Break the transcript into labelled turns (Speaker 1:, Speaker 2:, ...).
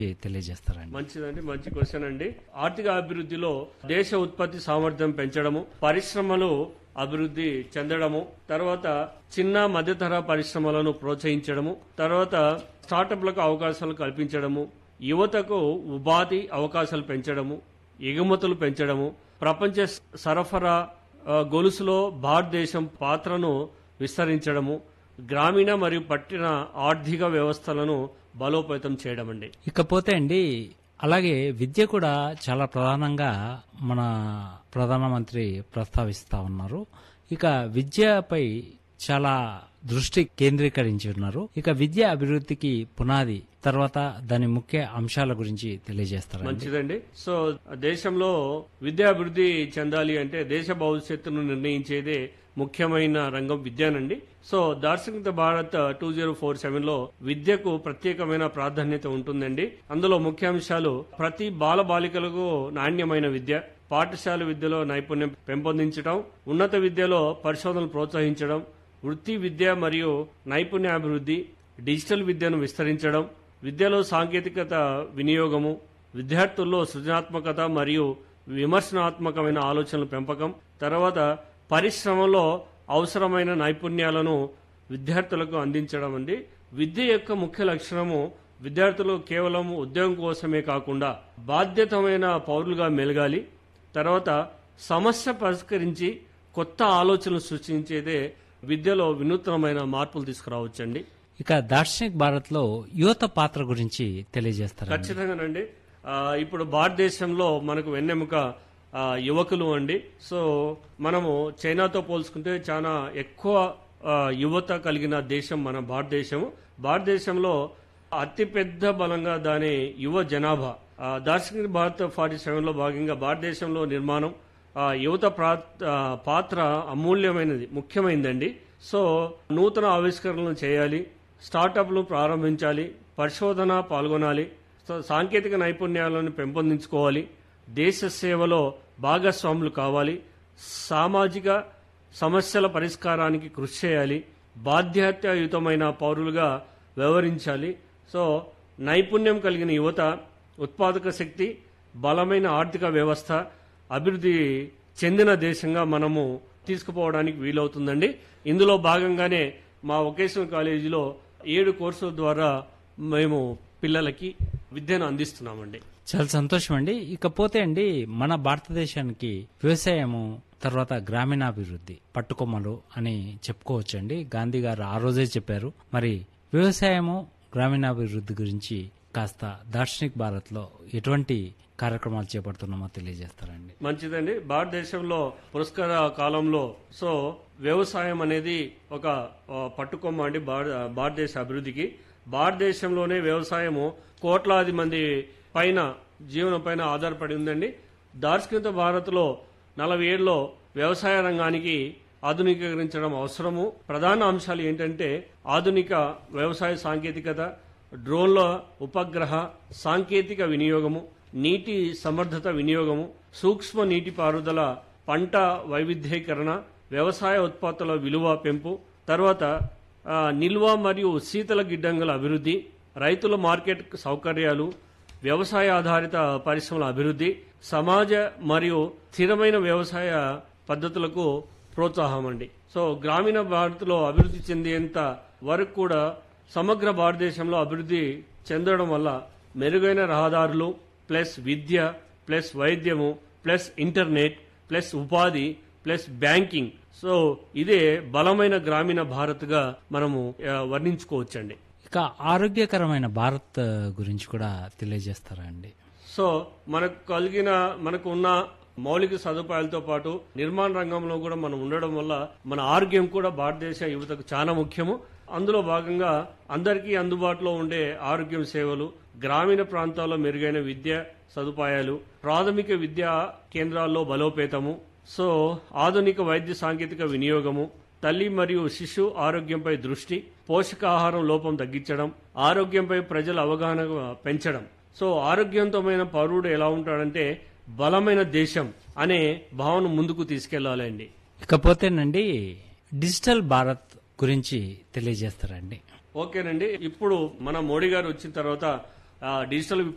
Speaker 1: తెలియజేస్తారండి
Speaker 2: మంచిదండి మంచి క్వశ్చన్ అండి ఆర్థిక అభివృద్ధిలో దేశ ఉత్పత్తి సామర్థ్యం పెంచడము పరిశ్రమలు అభివృద్ధి చెందడము తర్వాత చిన్న మధ్యతర పరిశ్రమలను ప్రోత్సహించడము తర్వాత స్టార్టప్లకు అవకాశాలు కల్పించడము యువతకు ఉపాధి అవకాశాలు పెంచడము ఎగుమతులు పెంచడము ప్రపంచ సరఫరా ఆ, గొలుసులో భారతదేశం పాత్రను విస్తరించడము గ్రామీణ మరియు పట్టణ ఆర్థిక వ్యవస్థలను బలోపేతం చేయడం అండి
Speaker 1: ఇకపోతే అండి అలాగే విద్య కూడా చాలా ప్రధానంగా మన ప్రధానమంత్రి ప్రస్తావిస్తా ఉన్నారు ఇక విద్యపై చాలా దృష్టి కేంద్రీకరించి ఉన్నారు ఇక విద్య అభివృద్ధికి పునాది తర్వాత దాని ముఖ్య అంశాల గురించి తెలియజేస్తారు
Speaker 2: మంచిదండి సో దేశంలో విద్యాభివృద్ధి చెందాలి అంటే దేశ భవిష్యత్తును నిర్ణయించేదే ముఖ్యమైన రంగం విద్యానండి సో దార్శనిక Bharat two zero four seven లో విద్యకు ప్రత్యేకమైన ప్రాధాన్యత ఉంటుందండి అందులో ముఖ్యాంశాలు ప్రతి బాల బాలికలకు నాణ్యమైన విద్య పాఠశాల విద్యలో నైపుణ్యం పెంపొందించడం ఉన్నత విద్యలో పరిశోధనలు ప్రోత్సహించడం వృత్తి విద్య మరియు నైపుణ్యాభివృద్ధి డిజిటల్ విద్యను విస్తరించడం విద్యలో సాంకేతికత వినియోగము విద్యార్థుల్లో సృజనాత్మకత మరియు విమర్శనాత్మకమైన ఆలోచనల పెంపకం తర్వాత పరిశ్రమలో అవసరమైన నైపుణ్యాలను విద్యార్థులకు అందించడం అండి విద్య యొక్క ముఖ్య లక్షణము విద్యార్థులు కేవలం ఉద్యోగం కోసమే కాకుండా బాధ్యతమైన పౌరులుగా మెలగాలి తర్వాత సమస్య పరిష్కరించి కొత్త ఆలోచనలు సృష్టించేదే విద్యలో వినూత్నమైన మార్పులు తీసుకురావచ్చండి
Speaker 1: ఇక దార్శనిక్ భారత్ లో యువత పాత్ర గురించి తెలియజేస్తారు
Speaker 2: ఖచ్చితంగానండి ఆ, ఇప్పుడు భారతదేశంలో మనకు వెన్నెముక ఆ, యువకులు అండి సో మనము చైనాతో పోల్చుకుంటే చాలా ఎక్కువ ఆ, యువత కలిగిన దేశం మన భారతదేశము భారతదేశంలో అతిపెద్ద బలంగా దాని యువ జనాభా ఆ, దార్శనిక భారత్ ఫార్టీ సెవెన్ లో భాగంగా భారతదేశంలో నిర్మాణం ఆ, యువత ప్రా- ఆ, పాత్ర అమూల్యమైనది ముఖ్యమైనదండి సో నూతన ఆవిష్కరణలు చేయాలి స్టార్టప్లు ప్రారంభించాలి పరిశోధన పాల్గొనాలి సో సాంకేతిక నైపుణ్యాలను పెంపొందించుకోవాలి దేశ సేవలో భాగస్వాములు కావాలి సామాజిక సమస్యల పరిష్కారానికి కృషి చేయాలి బాధ్యతాయుతమైన పౌరులుగా వ్యవహరించాలి సో నైపుణ్యం కలిగిన యువత ఉత్పాదక శక్తి బలమైన ఆర్థిక వ్యవస్థ అభివృద్ధి చెందిన దేశంగా మనము తీసుకుపోవడానికి వీలవుతుందండి ఇందులో భాగంగానే మా వొకేషనల్ కాలేజీలో ఏడు కోర్సుల ద్వారా మేము పిల్లలకి విద్యను అందిస్తున్నామండి
Speaker 1: చాలా సంతోషం అండి ఇకపోతే అండి మన భారతదేశానికి వ్యవసాయము తర్వాత గ్రామీణాభివృద్ధి పట్టుకొమ్మలు అని చెప్పుకోవచ్చండి గాంధీ గారు ఆ రోజే చెప్పారు మరి వ్యవసాయము గ్రామీణాభివృద్ధి గురించి కాస్త దార్శనిక్ భారత్ లో ఎటువంటి కార్యక్రమాలు చేపడుతున్నామో తెలియజేస్తారండి
Speaker 2: మంచిదండి భారతదేశంలో పురస్కార కాలంలో సో వ్యవసాయం అనేది ఒక ఆ, పట్టుకొమ్మ అండి భార- భారతదేశ అభివృద్ధికి భారతదేశంలోనే వ్యవసాయము కోట్లాది మంది పైన జీవనం పైన ఆధారపడి ఉందండి దార్శనిక భారత్లో నలభై ఏడులో వ్యవసాయ రంగానికి ఆధునీకరించడం అవసరము ప్రధాన అంశాలు ఏంటంటే ఆధునిక వ్యవసాయ సాంకేతికత డ్రోన్ల ఉపగ్రహ సాంకేతిక వినియోగము నీటి సమర్థత వినియోగము సూక్ష్మ నీటిపారుదల పంట వైవిధ్యీకరణ వ్యవసాయ ఉత్పత్తుల విలువ పెంపు తర్వాత ఆ, నిల్వ మరియు శీతల గిడ్డంగుల అభివృద్ధి రైతుల మార్కెట్ సౌకర్యాలు వ్యవసాయ ఆధారిత పరిశ్రమల అభివృద్ధి సమాజ మరియు స్థిరమైన వ్యవసాయ పద్ధతులకు ప్రోత్సాహం అండి సో గ్రామీణ భారత్లో అభివృద్ధి చెందేంత వరకు కూడా సమగ్ర భారతదేశంలో అభివృద్ధి చెందడం వల్ల మెరుగైన రహదారులు ప్లస్ విద్య ప్లస్ వైద్యము ప్లస్ ఇంటర్నెట్ ప్లస్ ఉపాధి ప్లస్ బ్యాంకింగ్ సో ఇదే బలమైన గ్రామీణ భారత్గా మనము ఆ, వర్ణించుకోవచ్చండి
Speaker 1: ఇక ఆరోగ్యకరమైన భారత్ గురించి కూడా తెలియజేస్తారా అండి
Speaker 2: సో మనకు కలిగిన మనకు ఉన్న మౌలిక సదుపాయాలతో పాటు నిర్మాణ రంగంలో కూడా మనం ఉండడం వల్ల మన ఆరోగ్యం కూడా భారతదేశ యువతకు చాలా ముఖ్యము అందులో భాగంగా అందరికీ అందుబాటులో ఉండే ఆరోగ్యం సేవలు గ్రామీణ ప్రాంతాల్లో మెరుగైన విద్య సదుపాయాలు ప్రాథమిక విద్యా కేంద్రాల్లో బలోపేతము సో ఆధునిక వైద్య సాంకేతిక వినియోగము తల్లి మరియు శిశు ఆరోగ్యంపై దృష్టి పోషకాహారం లోపం తగ్గించడం ఆరోగ్యంపై ప్రజల అవగాహన పెంచడం సో ఆరోగ్యవంతమైన పౌరుడు ఎలా ఉంటాడంటే బలమైన దేశం అనే భావన ముందుకు తీసుకెళ్లాలండి
Speaker 1: ఇకపోతేనండి డిజిటల్ భారత్ గురించి తెలియజేస్తారండి
Speaker 2: ఓకేనండి ఇప్పుడు మన మోడీ గారు వచ్చిన తర్వాత ఆ, డిజిటల్